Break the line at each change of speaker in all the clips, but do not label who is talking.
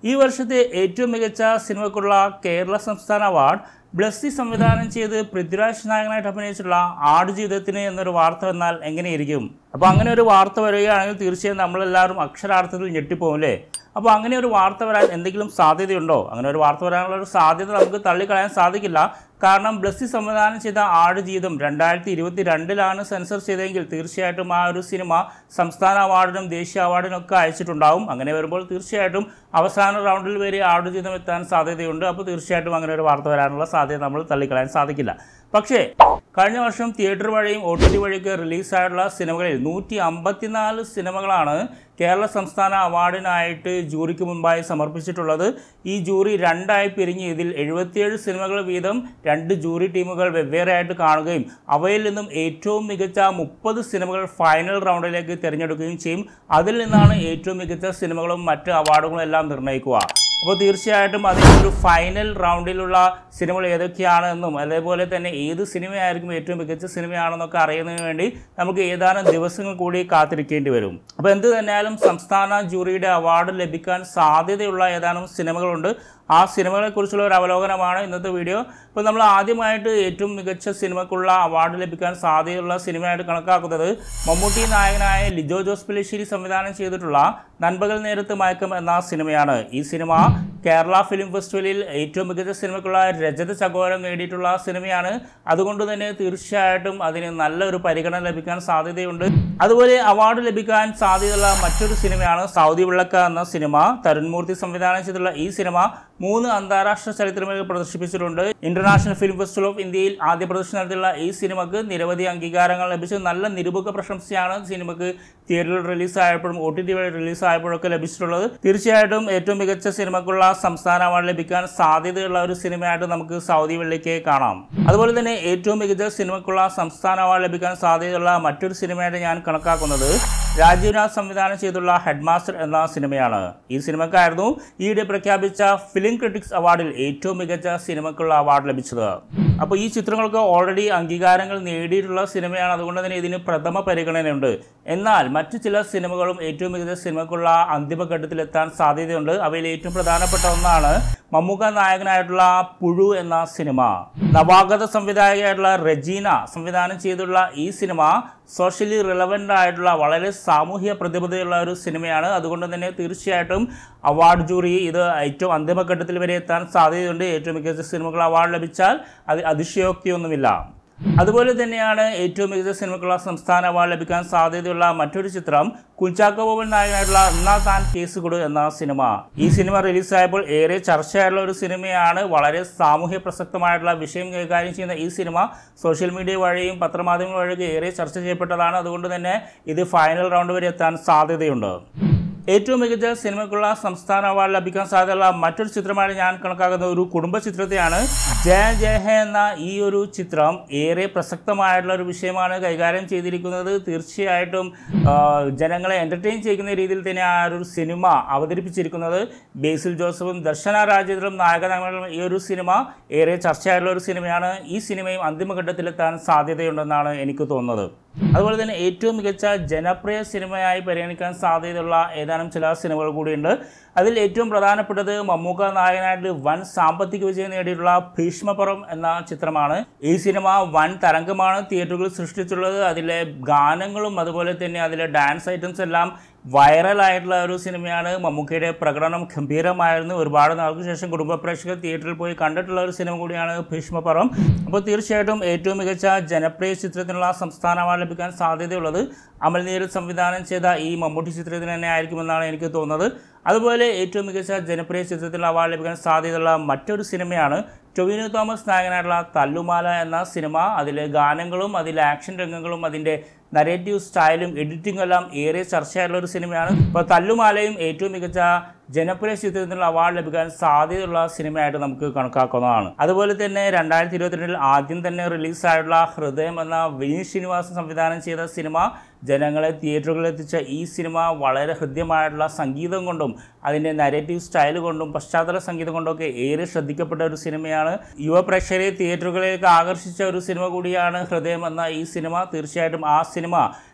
ഈ വർഷത്തെ ഏറ്റവും മികച്ച സിനിമയ്ക്കുള്ള കേരള സംസ്ഥാന അവാർഡ് ബ്ലസ്സി സംവിധാനം ചെയ്ത് പൃഥ്വിരാജ് നായകനായിട്ട് അഭിനയിച്ചിട്ടുള്ള ആടുജീവിതത്തിന് എന്നൊരു വാർത്ത വന്നാൽ എങ്ങനെയിരിക്കും അപ്പോൾ അങ്ങനെ ഒരു വാർത്ത വരികയാണെങ്കിൽ തീർച്ചയായും നമ്മളെല്ലാവരും അക്ഷരാർത്ഥത്തിൽ ഞെട്ടിപ്പോകും അല്ലേ അപ്പോൾ അങ്ങനെ ഒരു വാർത്ത വരാൻ എന്തെങ്കിലും സാധ്യതയുണ്ടോ അങ്ങനെ ഒരു വാർത്ത വരാനുള്ള ഒരു സാധ്യത നമുക്ക് തള്ളിക്കളയാൻ സാധിക്കില്ല കാരണം ബ്ലസ്സി സംവിധാനം ചെയ്ത ആടുജീവിതം രണ്ടായിരത്തി ഇരുപത്തി രണ്ടിലാണ് സെൻസർ ചെയ്തതെങ്കിൽ തീർച്ചയായിട്ടും ആ ഒരു സിനിമ സംസ്ഥാന അവാർഡിനും ദേശീയ അവാർഡിനും ഒക്കെ അയച്ചിട്ടുണ്ടാവും അങ്ങനെ വരുമ്പോൾ തീർച്ചയായിട്ടും അവസാന റൗണ്ടിൽ വരെ ആടുജീവിതം എത്താൻ സാധ്യതയുണ്ട് അപ്പോൾ തീർച്ചയായിട്ടും അങ്ങനെ ഒരു വാർത്ത വരാനുള്ള സാധ്യത നമ്മൾ തള്ളിക്കളയാൻ സാധിക്കില്ല പക്ഷേ കഴിഞ്ഞ വർഷം തിയേറ്റർ വഴിയും ഒ ടി ടി വഴിയൊക്കെ റിലീസായിട്ടുള്ള സിനിമകളിൽ നൂറ്റി അമ്പത്തിനാല് സിനിമകളാണ് കേരള സംസ്ഥാന അവാർഡിനായിട്ട് ജൂറിക്ക് മുമ്പായി സമർപ്പിച്ചിട്ടുള്ളത് ഈ ജൂറി രണ്ടായി പിരിഞ്ഞ് ഇതിൽ എഴുപത്തിയേഴ് സിനിമകൾ വീതം രണ്ട് ജൂറി ടീമുകൾ വെവ്വേറെയായിട്ട് കാണുകയും അവയിൽ നിന്നും ഏറ്റവും മികച്ച മുപ്പത് സിനിമകൾ ഫൈനൽ റൗണ്ടിലേക്ക് തിരഞ്ഞെടുക്കുകയും ചെയ്യും അതിൽ നിന്നാണ് ഏറ്റവും മികച്ച സിനിമകളും മറ്റ് അവാർഡുകളും എല്ലാം നിർണ്ണയിക്കുക അപ്പോൾ തീർച്ചയായിട്ടും അതിൻ്റെ ഒരു ഫൈനൽ റൗണ്ടിലുള്ള സിനിമകൾ ഏതൊക്കെയാണ് എന്നും അതേപോലെ തന്നെ ഏത് സിനിമയായിരിക്കും ഏറ്റവും മികച്ച സിനിമയാണെന്നൊക്കെ അറിയുന്നതിന് വേണ്ടി നമുക്ക് ഏതാനും ദിവസങ്ങൾ കൂടി കാത്തിരിക്കേണ്ടി വരും അപ്പോൾ എന്ത് തന്നെയാലും സംസ്ഥാന ജൂറിയുടെ അവാർഡ് ലഭിക്കാൻ സാധ്യതയുള്ള ഏതാനും സിനിമകളുണ്ട് ആ സിനിമകളെക്കുറിച്ചുള്ള ഒരു അവലോകനമാണ് ഇന്നത്തെ വീഡിയോ ഇപ്പോൾ നമ്മൾ ആദ്യമായിട്ട് ഏറ്റവും മികച്ച സിനിമയ്ക്കുള്ള അവാർഡ് ലഭിക്കാൻ സാധ്യതയുള്ള സിനിമയായിട്ട് കണക്കാക്കുന്നത് മമ്മൂട്ടി നായകനായ ലിജോ ജോസ് പിലിശ്ശേരി സംവിധാനം ചെയ്തിട്ടുള്ള നൻപകൽ നേരത്ത് മയക്കം എന്ന സിനിമയാണ് ഈ സിനിമ കേരള ഫിലിം ഫെസ്റ്റിവലിൽ ഏറ്റവും മികച്ച സിനിമയ്ക്കുള്ള രജത ചകോരം നേടിയിട്ടുള്ള സിനിമയാണ് അതുകൊണ്ട് തന്നെ തീർച്ചയായിട്ടും അതിന് നല്ലൊരു പരിഗണന ലഭിക്കാൻ സാധ്യതയുണ്ട് അതുപോലെ അവാർഡ് ലഭിക്കാൻ സാധ്യതയുള്ള മറ്റൊരു സിനിമയാണ് സൗദി വിളക്ക എന്ന സിനിമ തരുൺമൂർത്തി സംവിധാനം ചെയ്തിട്ടുള്ള ഈ സിനിമ മൂന്ന് അന്താരാഷ്ട്ര ചലച്ചിത്രമേളകൾ പ്രദർശിപ്പിച്ചിട്ടുണ്ട് ഇന്റർനാഷണൽ ഫിലിം ഫെസ്റ്റിവൽ ഓഫ് ഇന്ത്യയിൽ ആദ്യ പ്രദർശനം നടത്തിയുള്ള ഈ സിനിമക്ക് നിരവധി അംഗീകാരങ്ങൾ ലഭിച്ചു നല്ല നിരൂപക പ്രശംസയാണ് സിനിമക്ക് തിയേറ്ററിൽ റിലീസായപ്പോഴും ഒ ടി ടി വഴി റിലീസായപ്പോഴൊക്കെ ലഭിച്ചിട്ടുള്ളത് തീർച്ചയായിട്ടും ഏറ്റവും മികച്ച സിനിമക്കുള്ള സംസ്ഥാന അവാർഡ് ലഭിക്കാൻ സാധ്യതയുള്ള ഒരു സിനിമയായിട്ട് നമുക്ക് സൗദി വെള്ളിക്ക് കാണാം അതുപോലെ തന്നെ ഏറ്റവും മികച്ച സിനിമക്കുള്ള സംസ്ഥാന അവാർഡ് ലഭിക്കാൻ സാധ്യതയുള്ള മറ്റൊരു സിനിമയായിട്ട് ഞാൻ കണക്കാക്കുന്നത് രാജീവ് രാജ് സംവിധാനം ചെയ്തുള്ള ഹെഡ് മാസ്റ്റർ എന്ന സിനിമയാണ് ഈ സിനിമക്കായിരുന്നു ഈയിടെ പ്രഖ്യാപിച്ച ഫിലിം ക്രിറ്റിക്സ് അവാർഡിൽ ഏറ്റവും മികച്ച സിനിമക്കുള്ള അവാർഡ് ലഭിച്ചത് അപ്പോൾ ഈ ചിത്രങ്ങൾക്ക് ഓൾറെഡി അംഗീകാരങ്ങൾ നേടിയിട്ടുള്ള സിനിമയാണ് അതുകൊണ്ട് തന്നെ ഇതിന് പ്രഥമ പരിഗണനയുണ്ട് എന്നാൽ മറ്റു ചില സിനിമകളും ഏറ്റവും മികച്ച സിനിമക്കുള്ള അന്തിമഘട്ടത്തിലെത്താൻ സാധ്യതയുണ്ട് അവയിൽ ഏറ്റവും പ്രധാനപ്പെട്ട ഒന്നാണ് മമ്മൂക്ക നായകനായിട്ടുള്ള പുഴു എന്ന സിനിമ നവാഗത സംവിധായകയായിട്ടുള്ള റെജീന സംവിധാനം ചെയ്തുള്ള ഈ സിനിമ സോഷ്യലി റിലവൻ്റ് ആയിട്ടുള്ള വളരെ സാമൂഹ്യ പ്രതിബദ്ധതയുള്ള ഒരു സിനിമയാണ് അതുകൊണ്ട് തന്നെ തീർച്ചയായിട്ടും അവാർഡ് ജൂറി ഇത് ഏറ്റവും അന്തിമഘട്ടത്തിൽ വരെ എത്താൻ സാധ്യതയുണ്ട് ഏറ്റവും മികച്ച സിനിമകൾ അവാർഡ് ലഭിച്ചാൽ അത് അതിശയോക്തിയൊന്നുമില്ല അതുപോലെ തന്നെയാണ് ഏറ്റവും മികച്ച സിനിമക്കുള്ള സംസ്ഥാന അവാർഡ് ലഭിക്കാൻ സാധ്യതയുള്ള മറ്റൊരു ചിത്രം കുഞ്ചാക്കോ ബോബൻ നായകനായിട്ടുള്ള എന്നാ താൻ കേസ് കൊടു എന്ന സിനിമ ഈ സിനിമ റിലീസായപ്പോൾ ഏറെ ചർച്ചയായിട്ടുള്ള ഒരു സിനിമയാണ് വളരെ സാമൂഹ്യ പ്രസക്തമായിട്ടുള്ള വിഷയം കൈകാര്യം ചെയ്യുന്ന ഈ സിനിമ സോഷ്യൽ മീഡിയ വഴിയും പത്രമാധ്യമങ്ങൾ വഴിയൊക്കെ ഏറെ ചർച്ച ചെയ്യപ്പെട്ടതാണ് അതുകൊണ്ട് തന്നെ ഇത് ഫൈനൽ റൗണ്ട് വരെ എത്താൻ സാധ്യതയുണ്ട് ഏറ്റവും മികച്ച സിനിമയ്ക്കുള്ള സംസ്ഥാന അവാർഡ് ലഭിക്കാൻ സാധ്യതയുള്ള മറ്റൊരു ചിത്രമാണ് ഞാൻ കണക്കാക്കുന്ന ഒരു കുടുംബ ചിത്രത്തെയാണ് ജയ ജയ ഹേ എന്ന ഈ ഒരു ചിത്രം ഏറെ പ്രസക്തമായിട്ടുള്ള ഒരു വിഷയമാണ് കൈകാര്യം ചെയ്തിരിക്കുന്നത് തീർച്ചയായിട്ടും ആ, ജനങ്ങളെ എൻ്റർടൈൻ ചെയ്യുന്ന രീതിയിൽ തന്നെ ആ ഒരു സിനിമ അവതരിപ്പിച്ചിരിക്കുന്നത് ബേസിൽ ജോസഫും ദർശന രാജേന്ദ്രനും നായകനാകുന്ന ഈ ഒരു സിനിമ ഏറെ ചർച്ചയായിട്ടുള്ള ഒരു സിനിമയാണ് ഈ സിനിമയും അന്തിമഘട്ടത്തിലെത്താൻ സാധ്യതയുണ്ടെന്നാണ് എനിക്ക് തോന്നുന്നത് അതുപോലെ തന്നെ ഏറ്റവും മികച്ച ജനപ്രിയ സിനിമയായി പരിഗണിക്കാൻ സാധ്യതയുള്ള ഏതാനും ചില സിനിമകൾ കൂടിയുണ്ട് അതിൽ ഏറ്റവും പ്രധാനപ്പെട്ടത് മമ്മൂക്ക നായകനായിട്ട് വൻ സാമ്പത്തിക വിജയം നേടിയിട്ടുള്ള ഭീഷ്മപുറം എന്ന ചിത്രമാണ് ഈ സിനിമ വൻ തരംഗമാണ് തിയേറ്ററുകളിൽ സൃഷ്ടിച്ചുള്ളത് അതിലെ ഗാനങ്ങളും അതുപോലെ തന്നെ അതിലെ ഡാൻസ് ഐറ്റംസ് എല്ലാം വൈറലായിട്ടുള്ള ഒരു സിനിമയാണ് മമ്മൂക്കയുടെ പ്രകടനം ഗംഭീരമായിരുന്നു ഒരുപാട് നാൾക്ക് ശേഷം കുടുംബ പ്രേക്ഷകർ തിയേറ്ററിൽ പോയി കണ്ടിട്ടുള്ള ഒരു സിനിമ കൂടിയാണ് ഭീഷ്മപർവം അപ്പോൾ തീർച്ചയായിട്ടും ഏറ്റവും മികച്ച ജനപ്രിയ ചിത്രത്തിനുള്ള സംസ്ഥാന അവാർഡ് ലഭിക്കാൻ സാധ്യതയുള്ളത് അമൽ നീരൽ സംവിധാനം ചെയ്ത ഈ മമ്മൂട്ടി ചിത്രത്തിന് തന്നെ ആയിരിക്കുമെന്നാണ് എനിക്ക് തോന്നുന്നത് അതുപോലെ ഏറ്റവും മികച്ച ജനപ്രിയ ചിത്രത്തിനുള്ള അവാർഡ് ലഭിക്കാൻ സാധ്യതയുള്ള മറ്റൊരു സിനിമയാണ് ടൊവിനോ തോമസ് നായകനായിട്ടുള്ള തല്ലുമാല എന്ന സിനിമ അതിലെ ഗാനങ്ങളും അതിലെ ആക്ഷൻ രംഗങ്ങളും അതിൻ്റെ നരേറ്റീവ് സ്റ്റൈലും എഡിറ്റിംഗും എല്ലാം ഏറെ ചർച്ചയായിട്ടുള്ള ഒരു സിനിമയാണ് ഇപ്പോൾ തല്ലുമാലയും ഏറ്റവും മികച്ച ജനപ്രിയ ചിത്രത്തിനുള്ള അവാർഡ് ലഭിക്കാൻ സാധ്യതയുള്ള സിനിമയായിട്ട് നമുക്ക് കണക്കാക്കുന്നതാണ് അതുപോലെ തന്നെ രണ്ടായിരത്തി ഇരുപത്തിരണ്ടിൽ ആദ്യം തന്നെ റിലീസായിട്ടുള്ള ഹൃദയം എന്ന വിനീത് ശ്രീനിവാസൻ സംവിധാനം ചെയ്ത സിനിമ ജനങ്ങളെ തിയേറ്ററുകളിൽ എത്തിച്ച ഈ സിനിമ വളരെ ഹൃദ്യമായിട്ടുള്ള സംഗീതം കൊണ്ടും അതിൻ്റെ നരേറ്റീവ് സ്റ്റൈൽ കൊണ്ടും പശ്ചാത്തല സംഗീതം കൊണ്ടൊക്കെ ഏറെ ശ്രദ്ധിക്കപ്പെട്ട ഒരു സിനിമയാണ് യുവ പ്രേക്ഷകരെ തിയേറ്ററുകളിലേക്ക് ആകർഷിച്ച ഒരു സിനിമ കൂടിയാണ് ഹൃദയം എന്ന ഈ സിനിമ തീർച്ചയായിട്ടും ആ സിനിമ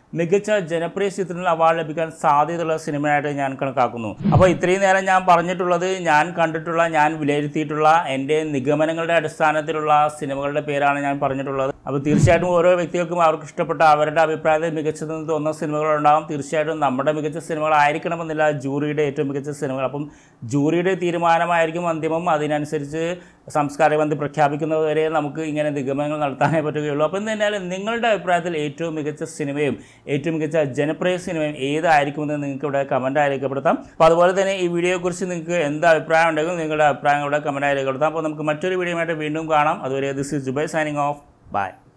മികച്ച ജനപ്രിയ ചിത്രത്തിന് അവാർഡ് ലഭിക്കാൻ സാധ്യതയുള്ള സിനിമയായിട്ട് ഞാൻ കണക്കാക്കുന്നു അപ്പോൾ ഇത്രയും നേരം ഞാൻ പറഞ്ഞിട്ടുള്ളത് ഞാൻ കണ്ടിട്ടുള്ള ഞാൻ വിലയിരുത്തിയിട്ടുള്ള എൻ്റെ നിഗമനങ്ങളുടെ അടിസ്ഥാനത്തിലുള്ള സിനിമകളുടെ പേരാണ് ഞാൻ പറഞ്ഞിട്ടുള്ളത് അപ്പോൾ തീർച്ചയായിട്ടും ഓരോ വ്യക്തികൾക്കും അവർക്ക് ഇഷ്ടപ്പെട്ട അവരുടെ അഭിപ്രായത്തിൽ മികച്ചതെന്ന് തോന്നുന്ന സിനിമകളുണ്ടാകും തീർച്ചയായിട്ടും നമ്മുടെ മികച്ച സിനിമകളായിരിക്കണമെന്നില്ല ജൂറിയുടെ ഏറ്റവും മികച്ച സിനിമകൾ അപ്പം ജൂറിയുടെ തീരുമാനമായിരിക്കും അന്തിമം അതിനനുസരിച്ച് സംസ്കാര ബന്ധി പ്രഖ്യാപിക്കുന്നതുവരെ നമുക്ക് ഇങ്ങനെ നിഗമനങ്ങൾ നടത്താനേ പറ്റുകയുള്ളൂ അപ്പം എന്തായാലും നിങ്ങളുടെ അഭിപ്രായത്തിൽ ഏറ്റവും മികച്ച സിനിമയും ഏറ്റവും മികച്ച ജനപ്രിയ സിനിമയും ഏതായിരിക്കുമെന്ന് നിങ്ങൾക്ക് ഇവിടെ കമൻറ്റായി രേഖപ്പെടുത്താം അപ്പോൾ അതുപോലെ തന്നെ ഈ വീഡിയോയെക്കുറിച്ച് നിങ്ങൾക്ക് എന്ത് അഭിപ്രായം ഉണ്ടെങ്കിലും നിങ്ങളുടെ അഭിപ്രായങ്ങളുടെ കമൻറ്റായി രേഖപ്പെടുത്താം അപ്പോൾ നമുക്ക് മറ്റൊരു വീഡിയോയുമായിട്ട് വീണ്ടും കാണാം അതുവരെ this is Jubai signing off by